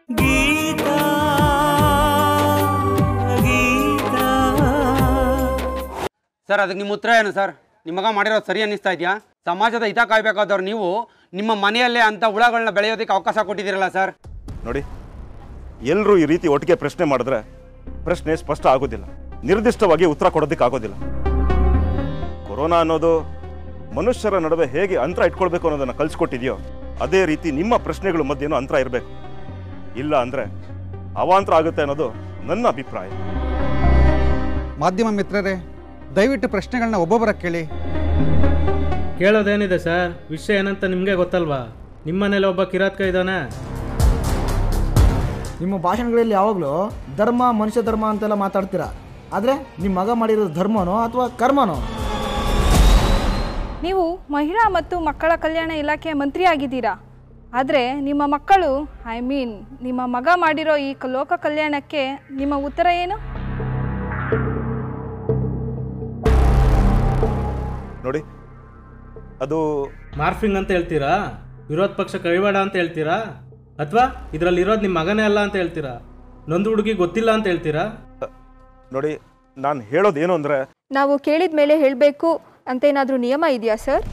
Geetha Geetha sir ಅದಕ್ಕೆ ನಿಮ್ಮ ಉತ್ತರ ಏನು ಸರ್ ನಿಮ್ಮ ಮಗ ಮಾಡಿರೋದು ಸರಿ ಅನ್ನಿಸ್ತಾ ಇದೆಯಾ ಸಮಾಜದ ಹಿತ ಕಾಯ್ಬೇಕಾದವ್ರು ನೀವು ನಿಮ್ಮ ಮನೆಯಲ್ಲೇ ಅಂಥ ಹುಳಗಳನ್ನ ಬೆಳೆಯೋದಕ್ಕೆ ಅವಕಾಶ ಕೊಟ್ಟಿದ್ದೀರಲ್ಲ ಸರ್ ನೋಡಿ ಎಲ್ಲರೂ ಈ ರೀತಿ ಒಟ್ಟಿಗೆ ಪ್ರಶ್ನೆ ಮಾಡಿದ್ರೆ ಪ್ರಶ್ನೆ ಸ್ಪಷ್ಟ ಆಗೋದಿಲ್ಲ ನಿರ್ದಿಷ್ಟವಾಗಿ ಉತ್ತರ ಕೊಡೋದಕ್ಕೆ ಆಗೋದಿಲ್ಲ ಕೊರೋನಾ ಅನ್ನೋದು ಮನುಷ್ಯರ ನಡುವೆ ಹೇಗೆ ಅಂತರ ಇಟ್ಕೊಳ್ಬೇಕು ಅನ್ನೋದನ್ನು ಕಲಿಸ್ಕೊಟ್ಟಿದೆಯೋ ಅದೇ ರೀತಿ ನಿಮ್ಮ ಪ್ರಶ್ನೆಗಳ ಮಧ್ಯೆನೂ ಅಂತರ ಇರಬೇಕು ಇಲ್ಲ ಅಂದರೆ ಅವಾಂತರ ಆಗುತ್ತೆ ಅನ್ನೋದು ನನ್ನ ಅಭಿಪ್ರಾಯ ಮಾಧ್ಯಮ ಮಿತ್ರರೇ ದಯವಿಟ್ಟು ಪ್ರಶ್ನೆಗಳನ್ನ ಒಬ್ಬೊಬ್ಬರ ಕೇಳಿ ಕೇಳೋದೇನಿದೆ ಸರ್ ವಿಷಯ ಏನಂತ ನಿಮಗೆ ಗೊತ್ತಲ್ವಾ ನಿಮ್ಮನೇಲಿ ಒಬ್ಬ ಕಿರಾತ್ಕ ಇದ್ದಾನೆ ನಿಮ್ಮ ಭಾಷಣಗಳಲ್ಲಿ ಯಾವಾಗಲೂ ಧರ್ಮ ಮನುಷ್ಯ ಧರ್ಮ ಅಂತೆಲ್ಲ ಮಾತಾಡ್ತೀರಾ ಆದರೆ ನಿಮ್ಮ ಮಗ ಮಾಡಿರೋದು ಧರ್ಮನೋ ಅಥವಾ ಕರ್ಮನೋ ನೀವು ಮಹಿಳಾ ಮತ್ತು ಮಕ್ಕಳ ಕಲ್ಯಾಣ ಇಲಾಖೆಯ ಮಂತ್ರಿ ಆಗಿದ್ದೀರಾ ಆದರೆ ನಿಮ್ಮ ಮಕ್ಕಳು ಐ ಮೀನ್ ನಿಮ್ಮ ಮಗ ಮಾಡಿರೋ ಈ ಕ- ಲೋಕ ಕಲ್ಯಾಣಕ್ಕೆ ನಿಮ್ಮ ಉತ್ತರ ಏನು ನೋಡಿ ಅದು ಮಾರ್ಫಿಂಗ್ ಅಂತ ಹೇಳ್ತೀರಾ ವಿರೋಧ ಪಕ್ಷ ಕೈವಾಡ ಅಂತ ಹೇಳ್ತೀರಾ ಅಥವಾ ಇದರಲ್ಲಿ ಇರೋದು ನಿಮ್ಮ ಮಗನೇ ಅಲ್ಲ ಅಂತ ಹೇಳ್ತೀರಾ ನೊಂದು ಹುಡುಗಿ ಗೊತ್ತಿಲ್ಲ ಅಂತ ಹೇಳ್ತೀರಾ ನೋಡಿ ನಾನು ಹೇಳೋದೇನು ಅಂದರೆ ನಾವು ಕೇಳಿದ ಮೇಲೆ ಹೇಳಬೇಕು ಅಂತ ಏನಾದರೂ ನಿಯಮ ಇದೆಯಾ ಸರ್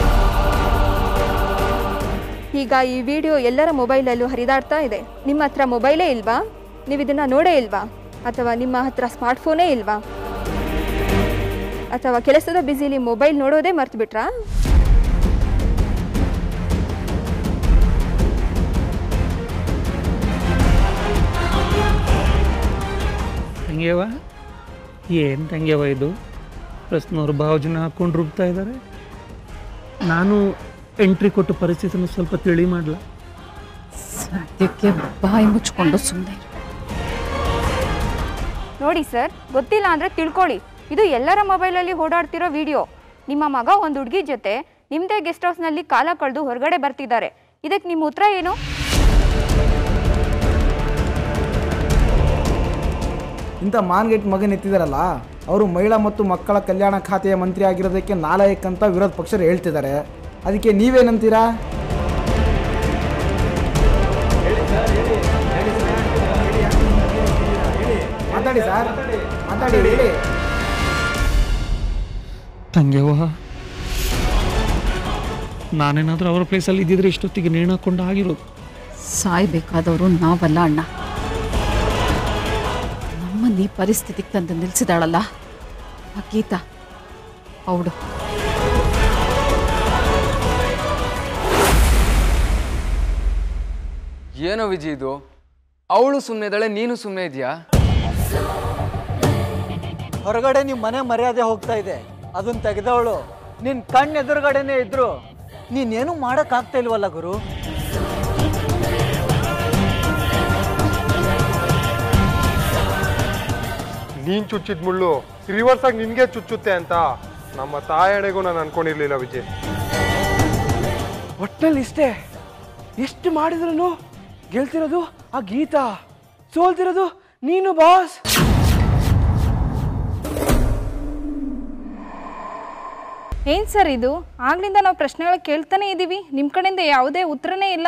ಈಗ ಈ ವಿಡಿಯೋ ಎಲ್ಲರ ಮೊಬೈಲಲ್ಲೂ ಹರಿದಾಡ್ತಾ ಇದೆ ನಿಮ್ಮ ಹತ್ರ ಮೊಬೈಲೇ ಇಲ್ವಾ ನೀವು ಇದನ್ನು ನೋಡೇ ಇಲ್ವಾ ಅಥವಾ ನಿಮ್ಮ ಹತ್ರ ಸ್ಮಾರ್ಟ್ಫೋನೇ ಇಲ್ವಾ ಅಥವಾ ಕೆಲಸದ ಬ್ಯುಸಿಲಿ ಮೊಬೈಲ್ ನೋಡೋದೇ ಮರ್ತು ಬಿಟ್ರಾ ತಂಗ್ಯವ ಏನು ತಂಗ್ಯವ ಇದು ಪ್ರಶ್ನವ್ರು ಭಾವಜನ ಹಾಕ್ಕೊಂಡು ರುಬ್ತಾ ಇದ್ದಾರೆ ನಾನು ಎಂಟ್ರಿ ಕೊಟ್ಟು ಪರಿಸ್ಥಿತಿನ ಸ್ವಲ್ಪ ತಿಳಿ ಮಾಡಲ ಸದ್ಯಕ್ಕೆ ಬಾಯಿ ಮುಚ್ಕೊಂಡು ಸುಮ್ಮನೆ ನೋಡಿ ಸರ್ ಗೊತ್ತಿಲ್ಲ ಅಂದರೆ ತಿಳ್ಕೊಳ್ಳಿ ಇದು ಎಲ್ಲರ ಮೊಬೈಲಲ್ಲಿ ಓಡಾಡ್ತಿರೋ ವಿಡಿಯೋ ನಿಮ್ಮ ಮಗ ಒಂದು ಹುಡುಗಿ ಜೊತೆ ನಿಮ್ಮದೇ ಗೆಸ್ಟ್ ಹೌಸ್ನಲ್ಲಿ ಕಾಲ ಕಳೆದು ಹೊರಗಡೆ ಬರ್ತಿದ್ದಾರೆ ಇದಕ್ಕೆ ನಿಮ್ಮ ಉತ್ತರ ಏನು ಇಂಥ ಮಾನ್ಗೇಟ್ ಮಗನ ಎತ್ತಿದಾರಲ್ಲ ಅವರು ಮಹಿಳಾ ಮತ್ತು ಮಕ್ಕಳ ಕಲ್ಯಾಣ ಖಾತೆಯ ಮಂತ್ರಿ ಆಗಿರೋದಕ್ಕೆ ನಾಲಾಯಕ್ ಅಂತ ವಿರೋಧ ಪಕ್ಷರು ಹೇಳ್ತಿದ್ದಾರೆ ಅದಕ್ಕೆ ನೀವೇನಂತೀರಾ ಮಾತಾಡಿ ಸರ್ ಮಾತಾಡಿ ಹೇಳಿ ತಂಗ್ಯವ ನಾನೇನಾದರೂ ಅವರ ಪ್ಲೇಸಲ್ಲಿ ಇದ್ದಿದ್ರೆ ಇಷ್ಟೊತ್ತಿಗೆ ನೇಣು ಹಾಕೊಂಡು ಆಗಿರೋದು ಸಾಯ್ಬೇಕಾದವರು ನಾವಲ್ಲ ಅಣ್ಣ ನಮ್ಮನ್ನ ಈ ಪರಿಸ್ಥಿತಿಗೆ ತಂದು ನಿಲ್ಸಿದಾಳಲ್ಲ ಆ ಗೀತಾ ಅವಳು ಏನೋ ವಿಜಿ ಇದು ಅವಳು ಸುಮ್ಮನೆ ಇದ್ದಾಳೆ ನೀನು ಸುಮ್ಮನೆ ಇದೆಯಾ ಹೊರಗಡೆ ನಿಮ್ಮ ಮನೆ ಮರ್ಯಾದೆ ಹೋಗ್ತಾ ಇದೆ ಅದನ್ನ ತೆಗೆದವಳು ನಿನ್ ಕಣ್ಣು ಎದುರುಗಡೆನೆ ಇದ್ರು ನೀನೇನು ಮಾಡಕ್ಕಾಗ್ತಾ ಇಲ್ವಲ್ಲ ಗುರು ನೀನ್ ಚುಚ್ಚಿದ ಮುಳ್ಳು ರಿವರ್ಸ್ ಆಗಿ ನಿನ್ಗೆ ಚುಚ್ಚುತ್ತೆ ಅಂತ ನಮ್ಮ ತಾಯಣೆಗೂ ನಾನು ಅನ್ಕೊಂಡಿರ್ಲಿಲ್ಲ ವಿಜಯ್ ಒಟ್ಟಲ್ಲಿ ಇಷ್ಟೇ ಎಷ್ಟು ಮಾಡಿದ್ರು ಗೆಲ್ತಿರೋದು ಆ ಗೀತಾ ಸೋಲ್ತಿರೋದು ನೀನು ಬಾಸ್ ಏನು ಸರ್ ಇದು ಆಗ್ಲಿಂದ ನಾವು ಪ್ರಶ್ನೆಗಳು ಕೇಳ್ತಾನೆ ಇದ್ದೀವಿ ನಿಮ್ಮ ಕಡೆಯಿಂದ ಯಾವುದೇ ಉತ್ತರನೇ ಇಲ್ಲ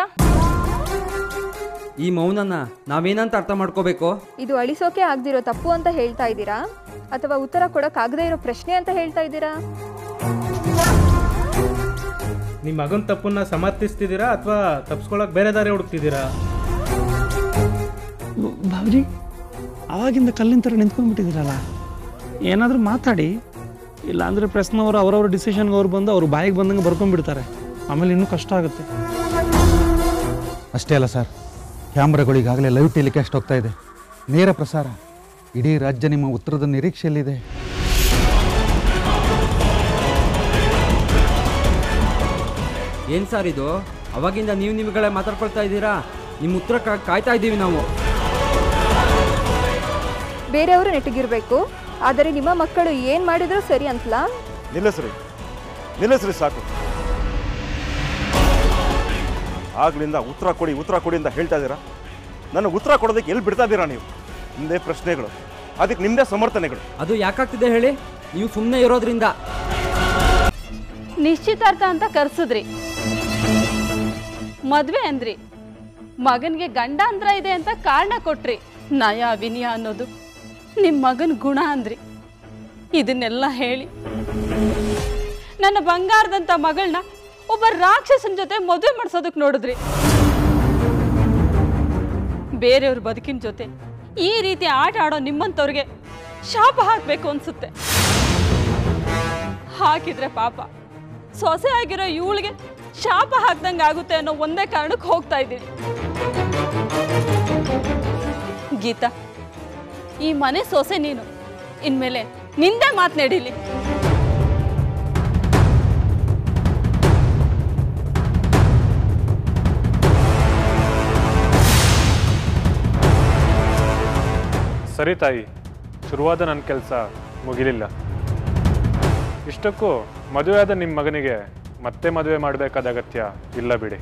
ಈ ಮೌನನ ನಾವೇನಂತ ಅರ್ಥ ಮಾಡ್ಕೋಬೇಕು ಇದು ಅಳಿಸೋಕೆ ಆಗದಿರೋ ತಪ್ಪು ಅಂತ ಹೇಳ್ತಾ ಇದ್ದೀರಾ ಅಥವಾ ಉತ್ತರ ಕೊಡೋಕ್ಕಾಗದೇ ಇರೋ ಪ್ರಶ್ನೆ ಅಂತ ಹೇಳ್ತಾ ಇದ್ದೀರಾ ನಿಮ್ಮ ಮಗನ ತಪ್ಪನ್ನ ಸಮರ್ಥಿಸ್ತಿದ್ದೀರಾ ಅಥವಾ ತಪ್ಪಿಸ್ಕೊಳಕ್ ಬೇರೆ ದಾರಿ ಹುಡುಕ್ತಿದ್ದೀರಾ ಬಾಬುಜಿ ಅವಾಗಿಂದ ಕಲ್ಲಿನ ಥರ ನಿಂತ್ಕೊಂಡ್ಬಿಟ್ಟಿದ್ದೀರಲ್ಲ ಏನಾದರೂ ಮಾತಾಡಿ ಇಲ್ಲಾಂದರೆ ಪ್ರೆಸ್ನವರು ಅವರವ್ರ ಡಿಸಿಷನ್ಗೆ ಅವ್ರು ಬಂದು ಅವ್ರು ಬಾಯಿಗೆ ಬಂದಂಗೆ ಬರ್ಕೊಂಡ್ಬಿಡ್ತಾರೆ ಆಮೇಲೆ ಇನ್ನೂ ಕಷ್ಟ ಆಗುತ್ತೆ ಅಷ್ಟೇ ಅಲ್ಲ ಸರ್ ಕ್ಯಾಮ್ರಾಗಳು ಈಗಾಗಲೇ ಲೈವ್ ಟೆಲಿಕಾಸ್ಟ್ ಹೋಗ್ತಾ ಇದೆ ನೇರ ಪ್ರಸಾರ ಇಡೀ ರಾಜ್ಯ ನಿಮ್ಮ ಉತ್ತರದ ನಿರೀಕ್ಷೆಯಲ್ಲಿದೆ ಏನು ಸರ್ ಇದು ಅವಾಗಿಂದ ನೀವು ನಿಮ್ಗಳೇ ಮಾತಾಡ್ಕೊಳ್ತಾ ಇದ್ದೀರಾ ನಿಮ್ಮ ಉತ್ತರಕ್ಕಾಗಿ ಕಾಯ್ತಾ ಇದ್ದೀವಿ ನಾವು ಬೇರೆಯವರು ನೆಟ್ಟಗಿರಬೇಕು ಆದರೆ ನಿಮ್ಮ ಮಕ್ಕಳು ಏನು ಮಾಡಿದ್ರು ಸರಿ ಅಂತಲಾ ನಿಲ್ಲಿಸ್ರಿ ನಿಲ್ಲಿಸ್ರಿ ಸಾಕು ಆಗ್ಲಿಂದ ಉತ್ತರ ಕೊಡಿ ಉತ್ತರ ಕೊಡಿ ಅಂತ ಹೇಳ್ತಾ ಇದ್ದೀರಾ ನನಗೆ ಉತ್ತರ ಕೊಡೋದಕ್ಕೆ ಎಲ್ಲಿ ಬಿಡ್ತಾ ಇದ್ದೀರಾ ನೀವು ನಿಮ್ಮದೇ ಪ್ರಶ್ನೆಗಳು ಅದಕ್ಕೆ ನಿಮ್ಮದೇ ಸಮರ್ಥನೆಗಳು ಅದು ಯಾಕಾಗ್ತಿದೆ ಹೇಳಿ ನೀವು ಸುಮ್ಮನೆ ಇರೋದ್ರಿಂದ ನಿಶ್ಚಿತಾರ್ಥ ಅಂತ ಕರ್ಸಿದ್ರಿ ಮದ್ವೆ ಅಂದ್ರಿ ಮಗನಿಗೆ ಗಂಡಾಂತರ ಇದೆ ಅಂತ ಕಾರಣ ಕೊಟ್ರಿ ನಯ ವಿನಯ ಅನ್ನೋದು ನಿಮ್ಮ ಮಗನ ಗುಣ ಅಂದ್ರಿ ಇದನ್ನೆಲ್ಲ ಹೇಳಿ ನನ್ನ ಬಂಗಾರದಂಥ ಮಗಳನ್ನ ಒಬ್ಬ ರಾಕ್ಷಸನ ಜೊತೆ ಮದುವೆ ಮಾಡಿಸೋದಕ್ಕೆ ನೋಡಿದ್ರಿ ಬೇರೆಯವ್ರ ಬದುಕಿನ ಜೊತೆ ಈ ರೀತಿ ಆಟ ಆಡೋ ನಿಮ್ಮಂಥವ್ರಿಗೆ ಶಾಪ ಹಾಕಬೇಕು ಅನ್ಸುತ್ತೆ ಹಾಕಿದ್ರೆ ಪಾಪ ಸೊಸೆ ಆಗಿರೋ ಇವಳಿಗೆ ಶಾಪ ಹಾಕ್ದಂಗೆ ಆಗುತ್ತೆ ಅನ್ನೋ ಒಂದೇ ಕಾರಣಕ್ಕೆ ಹೋಗ್ತಾ ಇದ್ದೀನಿ ಗೀತಾ ಈ ಮನೆ ಸೊಸೆ ನೀನು ಇನ್ಮೇಲೆ ನಿಂದೆ ಮಾತನಾಡಿಲಿ ಸರಿ ತಾಯಿ ಶುರುವಾದ ನನ್ನ ಕೆಲಸ ಮುಗಿಲಿಲ್ಲ ಇಷ್ಟಕ್ಕೂ ಮದುವೆಯಾದ ನಿಮ್ಮ ಮಗನಿಗೆ ಮತ್ತೆ ಮದುವೆ ಮಾಡಬೇಕಾದ ಅಗತ್ಯ ಇಲ್ಲ ಬಿಡಿ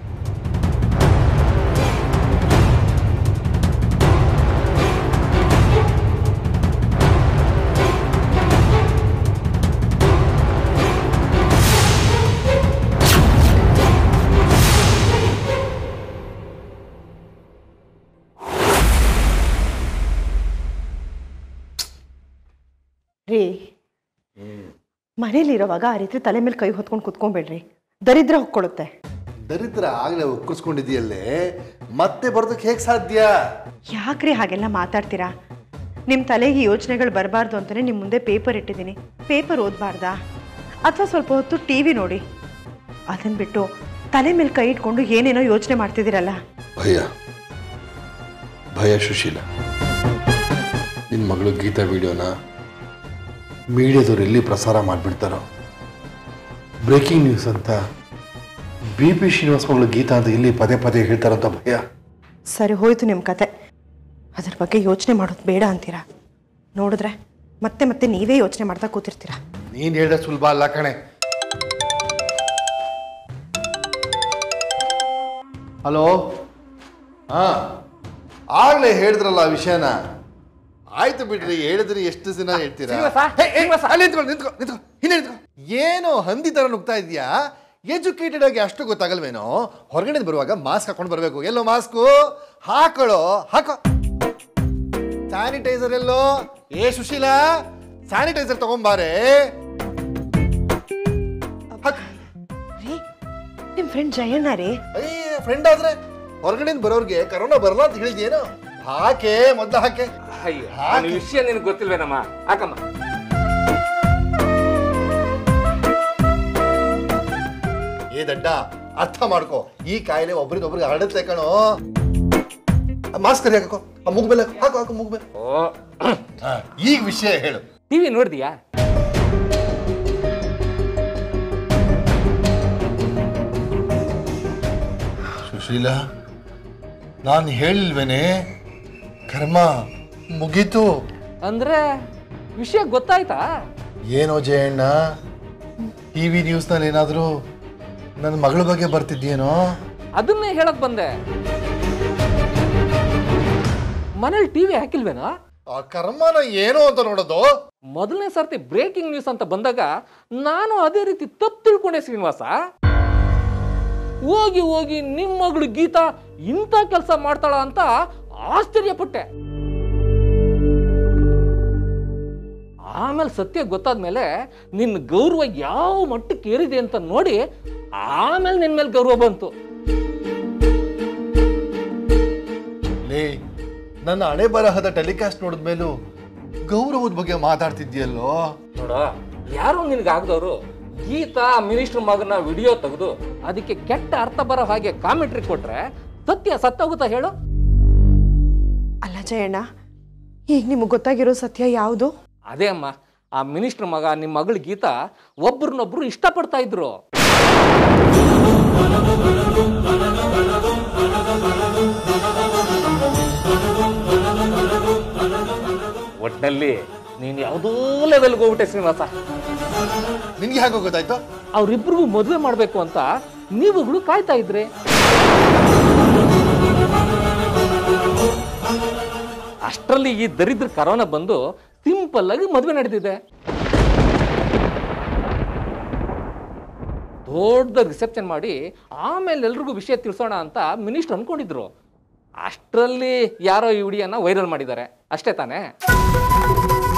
ರೀ ಮನೇಲಿರೋವಾಗ ಆ ರೀತಿ ತಲೆ ಮೇಲೆ ಕೈ ಹೊತ್ಕೊಂಡು ಕುತ್ಕೊಂಬೇಡ್ರಿ ದರಿದ್ರ ಹೊಕ್ಕೊಳ್ಳುತ್ತೆ ದರಿದ್ರ ಆಗ್ಲೇ ಒಕ್ಕರ್ಸ್ಕೊಂಡಿದೆಯಲ್ಲೇ ಮತ್ತೆ ಬರೋದಕ್ಕೆ ಹೇಗೆ ಸಾಧ್ಯ ಯಾಕ್ರಿ ಹಾಗೆಲ್ಲ ಮಾತಾಡ್ತೀರಾ ನಿಮ್ಮ ತಲೆಗೆ ಯೋಚನೆಗಳು ಬರಬಾರ್ದು ಅಂತಲೇ ನಿಮ್ಮ ಮುಂದೆ ಪೇಪರ್ ಇಟ್ಟಿದ್ದೀನಿ ಪೇಪರ್ ಓದಬಾರ್ದಾ ಅಥವಾ ಸ್ವಲ್ಪ ಹೊತ್ತು ಟಿ ವಿ ನೋಡಿ ಅದನ್ನು ಬಿಟ್ಟು ತಲೆ ಮೇಲೆ ಕೈ ಇಟ್ಕೊಂಡು ಏನೇನೋ ಯೋಚನೆ ಮಾಡ್ತಿದ್ದೀರಲ್ಲ ಭಯ ಭಯ ಸುಶೀಲ ನಿನ್ನ ಮಗಳು ಗೀತಾ ವಿಡಿಯೋನ ಮೀಡಿಯಾದವ್ರು ಎಲ್ಲಿ ಪ್ರಸಾರ ಮಾಡಿಬಿಡ್ತಾರೋ ಬ್ರೇಕಿಂಗ್ ನ್ಯೂಸ್ ಅಂತ ಬಿ ಪಿ ಶ್ರೀನಿವಾಸ್ ಮಗಳು ಗೀತಾ ಅಂತ ಇಲ್ಲಿ ಪದೇ ಪದೇ ಹೇಳ್ತಾರಂತ ಭಯ ಸರಿ ಹೋಯ್ತು ನಿಮ್ಮ ಕತೆ ಅದ್ರ ಬಗ್ಗೆ ಯೋಚನೆ ಮಾಡೋದು ಬೇಡ ಅಂತೀರಾ ನೋಡಿದ್ರೆ ಮತ್ತೆ ಮತ್ತೆ ನೀವೇ ಯೋಚನೆ ಮಾಡ್ತಾ ಕೂತಿರ್ತೀರಾ ನೀನು ಹೇಳಿದ್ರೆ ಸುಲಭ ಅಲ್ಲ ಕಣೆ ಹಲೋ ಹಾ ಆಗ್ಲೇ ಹೇಳಿದ್ರಲ್ಲ ಆ ವಿಷಯನ ಆಯ್ತು ಬಿಡ್ರಿ ಹೇಳಿದ್ರಿ ಎಷ್ಟು ದಿನ ಹೇಳ್ತೀರಾ ಹೇ, ಹೇ, ಅಲ್ಲಿ ನಿಂತ್ಕೊ ನಿಂತ್ಕೊ ನಿಂತ್ಕೊ ಹಿಂದೆ ನಿಂತ್ಕೊ ಏನು ಹಂದಿ ತರ ನುಗ್ತಾ ಇದೆಯಾ ಎಜುಕೇಟೆಡ್ ಆಗಿ ಅಷ್ಟು ಗೊತ್ತಾಗಲ್ವೇನೋ ಹೊರಗಡೆ ಬರುವಾಗ ಮಾಸ್ಕ್ ಹಾಕೊಂಡು ಬರಬೇಕು ಎಲ್ಲೋ ಮಾಸ್ಕು ಹಾಕೊಳ್ಳೋ ಹಾಕೋ ಸ್ಯಾನಿಟೈಸರ್ ಎಲ್ಲೋ ಏ ಸುಶೀಲಾ ಸ್ಯಾನಿಟೈಸರ್ ತಗೊಂಬಾರೆ ನಿಮ್ಮ ಫ್ರೆಂಡ್ ಜಯಣ್ಣ ರೀ ಅಯ್ಯ ಫ್ರೆಂಡ್ ಆದ್ರೆ ಹೊರಗಡೆ ಬರೋರ್ಗೆ ಕರೋನಾ ಬರಲ್ಲ ಅಂತ ಹೇಳಿದ್ಯೇನು ಹಾಕೆ ಮೊದ್ಲು ಹಾಕೆ ಅಯ್ಯೋ ಅವನ ವಿಷಯ ನಿನಗೆ ಗೊತ್ತಿಲ್ವೇನಮ್ಮ ಹಾಕಮ್ಮ ಏ ದಡ್ಡ ಅರ್ಥ ಮಾಡ್ಕೋ ಈ ಕಾಯಿಲೆ ಒಬ್ರಿಂದ ಒಬ್ರಿಗೆ ಹರಡುತ್ತೆ ಕಣೋ ಮಾಸ್ಕ್ ಹಾಕೋ ಆ ಮುಗ್ಮೇಲೆ ಹಾಕೋ ಹಾಕೋ ಮುಗ್ಮೇಲೆ ಓ ಈಗ ವಿಷಯ ಹೇಳು ಟಿವಿ ನೋಡಿದ್ಯಾ ಸುಶೀಲಾ ನಾನು ಹೇಳಿಲ್ವೇನೆ ಕರ್ಮ ಮುಗೀತು ಅಂದ್ರೆ ವಿಷಯ ಗೊತ್ತಾಯ್ತಾ ಏನೋ ಜಯಣ್ಣ ಟಿ ವಿ ನ್ಯೂಸ್ನಲ್ಲಿ ಏನಾದರೂ ನನ್ನ ಮಗಳ ಬಗ್ಗೆ ಬರ್ತಿದ್ಯೇನೋ ಅದನ್ನೇ ಹೇಳಕ್ ಬಂದೆ ಮನೇಲಿ ಟಿವಿ ಹಾಕಿಲ್ವೇನೋ ಆ ಕರ್ಮನ ಏನು ಅಂತ ನೋಡೋದು ಮೊದಲನೇ ಸರ್ತಿ ಬ್ರೇಕಿಂಗ್ ನ್ಯೂಸ್ ಅಂತ ಬಂದಾಗ ನಾನು ಅದೇ ರೀತಿ ತಪ್ಪು ತಿಳ್ಕೊಂಡೆ ಶ್ರೀನಿವಾಸ ಹೋಗಿ ಹೋಗಿ ನಿಮ್ಮ ಮಗಳು ಗೀತಾ ಇಂಥ ಕೆಲಸ ಮಾಡ್ತಾಳ ಅಂತ ಆಶ್ಚರ್ಯಪಟ್ಟೆ ಆಮೇಲೆ ಸತ್ಯ ಗೊತ್ತಾದ್ಮೇಲೆ ನಿನ್ನ ಗೌರವ ಯಾವ ಮಟ್ಟಕ್ಕೆ ಏರಿದೆ ಅಂತ ನೋಡಿ ಆಮೇಲೆ ನಿನ್ನ ಮೇಲೆ ಗೌರವ ಬಂತು ಲೇ ನನ್ನ ಹಣೆ ಬರಹದ ಟೆಲಿಕಾಸ್ಟ್ ನೋಡಿದ್ಮೇಲೂ ಗೌರವದ ಬಗ್ಗೆ ಮಾತಾಡ್ತಿದ್ಯಲ್ಲೋ ನೋಡ ಯಾರೋ ನಿನಗೆ ಆಗದವರು ಗೀತಾ ಮಿನಿಸ್ಟರ್ ಮಗನ ವಿಡಿಯೋ ತೆಗೆದು ಅದಕ್ಕೆ ಕೆಟ್ಟ ಅರ್ಥ ಬರೋ ಹಾಗೆ ಕಾಮೆಂಟ್ರಿ ಕೊಟ್ರೆ ಸತ್ಯ ಸತ್ತೋಗುತ್ತಾ ಹೇಳು ಅಲ್ಲ ಜಯಣ್ಣ ಈಗ ನಿಮಗೆ ಗೊತ್ತಾಗಿರೋ ಸತ್ಯ ಯಾವುದು ಅದೇ ಅಮ್ಮ ಆ ಮಿನಿಸ್ಟರ್ ಮಗ ನಿಮ್ಮ ಮಗಳು ಗೀತಾ ಒಬ್ರನ್ನೊಬ್ರು ಇಷ್ಟಪಡ್ತಾ ಇದ್ರು ಒಟ್ನಲ್ಲಿ ನೀನು ಯಾವುದೋ ಲೆವೆಲ್ಗೆ ಹೋಗ್ಬಿಟ್ಟೆ ಶ್ರೀನಿವಾಸ ನಿನ್ಗೆ ಹೇಗೆ ಗೊತ್ತಾಯ್ತು ಅವ್ರಿಬ್ರಿಗೂ ಮದುವೆ ಮಾಡಬೇಕು ಅಂತ ನೀವುಗಳು ಕಾಯ್ತಾ ಇದ್ರಿ ಅಷ್ಟರಲ್ಲಿ ಈ ದರಿದ್ರ ಕರೋನಾ ಬಂದು ಸಿಂಪಲ್ ಆಗಿ ಮದುವೆ ನಡೆದಿದೆ ದೊಡ್ಡ ರಿಸೆಪ್ಷನ್ ಮಾಡಿ ಆಮೇಲೆ ಎಲ್ರಿಗೂ ವಿಷಯ ತಿಳಿಸೋಣ ಅಂತ ಮಿನಿಸ್ಟರ್ ಅನ್ಕೊಂಡಿದ್ರು ಅಷ್ಟರಲ್ಲಿ ಯಾರೋ ಈ ವಿಡಿಯೋನ ವೈರಲ್ ಮಾಡಿದ್ದಾರೆ ಅಷ್ಟೇ ತಾನೇ